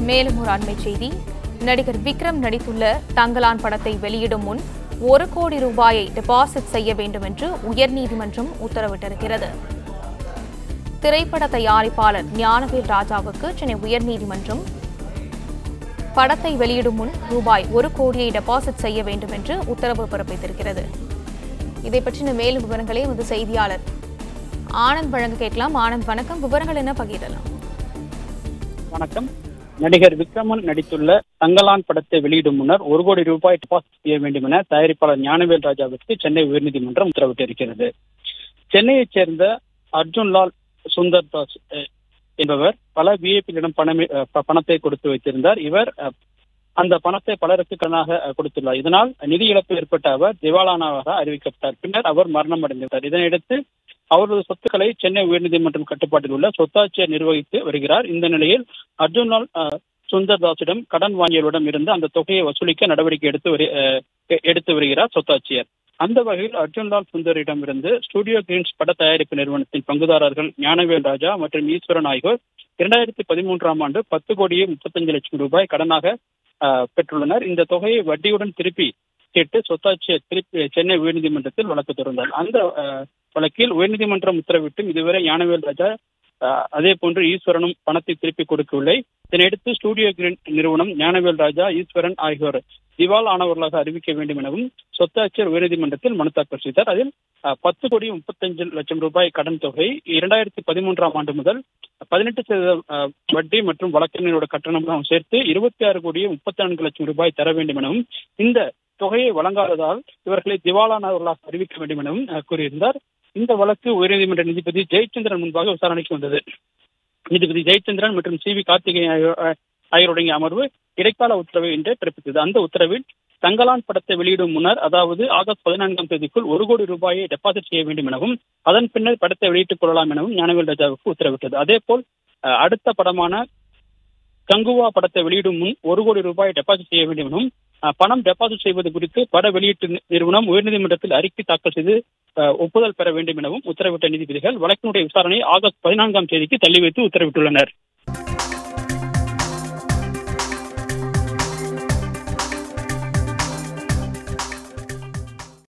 மேலும் ஒரு அண்மை செய்தி நடிகர் விக்ரம் நடித்துள்ள தங்கலான் படத்தை வெளியிடும் முன் ஒரு கோடி ரூபாயை டெபாசிட் செய்ய வேண்டும் என்று உயர்நீதிமன்றம் உத்தரவிட்டிருக்கிறது திரைப்பட தயாரிப்பாளர் ஞானவேல் ராஜாவுக்கு சென்னை உயர்நீதிமன்றம் படத்தை வெளியிடும் முன் ரூபாய் ஒரு கோடியை டெபாசிட் செய்ய வேண்டும் என்று உத்தரவு பிறப்பித்திருக்கிறது இதை பற்றின மேலும் விவரங்களை எமது செய்தியாளர் ஆனந்த் வழங்க கேட்கலாம் ஆனந்த் வணக்கம் விவரங்கள் என்ன பகிரலாம் வணக்கம் நடிகர் விக்ரமன் நடித்துள்ள தங்கலான் படத்தை வெளியிடும் முன்னர் ஒரு கோடி ரூபாய் டெபாசிட் செய்ய வேண்டும் என தயாரிப்பாளர் ஞானவேல் ராஜாவிற்கு சென்னை உயர்நீதிமன்றம் உத்தரவிட்டிருக்கிறது சென்னையைச் சேர்ந்த அர்ஜுன்லால் சுந்தர் தாஸ் அஹ், என்பவர் பல விஐபிகளிடம் பணமே அஹ், ப- பணத்தை கொடுத்து வைத்திருந்தார் இவர் அஹ், அந்த பணத்தை பலருக்கு கடனாக அஹ், கொடுத்துள்ளார் இதனால் நிதி இழப்பு ஏற்பட்ட அவர் திவாலானாவாக அறிவிக்கப்பட்டார் பின்னர் அவர் மரணம் அடைந்துவிட்டார் இதனையடுத்து அவரது சொத்துக்களை சென்னை உயர்நீதிமன்றம் கட்டுப்பாட்டில் உள்ள சொத்தாட்சியர் நிர்வகித்து வருகிறார் இந்த நிலையில் அர்ஜுன்லால் அஹ், சுந்தர்தாஸிடம் கடன் வாங்கியவரிடம் இருந்து அந்த தொகையை வசூலிக்க நடவடிக்கை எடுத்து வரு- அஹ், எ- எடுத்து வருகிறார் சொத்தாட்சியர் அந்த வகையில் அர்ஜுன்லால் சுந்தரிடம் இருந்து ஸ்டுடியோ கிரீன்ஸ் பட தயாரிப்பு நிறுவனத்தின் பங்குதாரர்கள் ஞானவேல் ராஜா மற்றும் ஈஸ்வரன் ஆகியோர் இரண்டாயிரத்தி பதிமூன்றாம் ஆண்டு பத்து கோடியே முப்பத்தஞ்சு லட்சம் ரூபாய் கடனாக அஹ், பெற்றுள்ளனர் இந்த தொகையை வட்டியுடன் திருப்பி கேட்டு சொத்தாட்சியர் திருப்பி சென்னை உயர்நீதிமன்றத்தில் வழக்கு தொடர்ந்தார் அந்த அஹ், வழக்கில் உயர்நீதிமன்றம் உத்தரவிட்டும் இதுவரை ஞானவேல் ராஜா அஹ், அதே போன்று ஈஸ்வரனும் பணத்தை திருப்பி கொடுக்கவில்லை இதனையடுத்து ஸ்டுடியோ கிரீன் நிறுவனம் ஞானவேல் ராஜா ஈஸ்வரன் ஆகியோர் திவால் ஆனவர்களாக அறிவிக்க வேண்டும் எனவும் சொத்தாட்சியர் உயர்நீதிமன்றத்தில் மனு தாக்கல் செய்தார் அதில் அஹ், பத்து கோடி முப்பத்தஞ்சு லட்சம் ரூபாய் கடன் தொகை இரண்டாயிரத்தி பதிமூன்றாம் ஆண்டு முதல் பதினெட்டு சதவீத அஹ், வட்டி மற்றும் வழக்கறிஞரோட கட்டணம் சேர்த்து இருபத்தி ஆறு கோடியே முப்பத்தி நான்கு லட்சம் ரூபாய் தர வேண்டும் எனவும் இந்த தொகையை வழங்காததால் இவர்களை திவாலானவர்களாக அறிவிக்க வேண்டும் எனவும் அஹ், கூறியிருந்தார் இந்த வழக்கு உயர்நீதிமன்ற நீதிபதி ஜெயச்சந்திரன் முன்பாக விசாரணைக்கு வந்தது நீதிபதி ஜெயச்சந்திரன் மற்றும் சி வி கார்த்திகேயன் ஆகியோர் அஹ், ஆகியோருடைய அமர்வு இடைக்கால உத்தரவை இன்று பிறப்பித்தது அந்த உத்தரவில் தங்கலான் படத்தை வெளியிடும் முன்னர் அதாவது ஆகஸ்ட் பதினான்காம் தேதிக்குள் ஒரு கோடி ரூபாயை டெபாசிட் செய்ய வேண்டும் எனவும் அதன் பின்னர் படத்தை வெளியிட்டுக் கொள்ளலாம் எனவும் ஞானவேல் ராஜாவுக்கு உத்தரவிட்டது அதேபோல் அஹ், அடுத்த படமான கங்குவா படத்தை வெளியிடும் முன் ஒரு கோடி ரூபாய் டெபாசிட் செய்ய வேண்டும் எனவும் அஹ், பணம் டெபாசிட் செய்வது குறித்து பட வெளியீட்டு நி- நிறுவனம் உயர்நீதிமன்றத்தில் அறிக்கை தாக்கல் செய்து அஹ், ஒப்புதல் பெற வேண்டும் எனவும் உத்தரவிட்ட நீதிபதிகள் வழக்கினுடைய விசாரணையை ஆகஸ்ட் பதினான்காம் தேதிக்கு தள்ளி வைத்து உத்தரவிட்டுள்ளனர்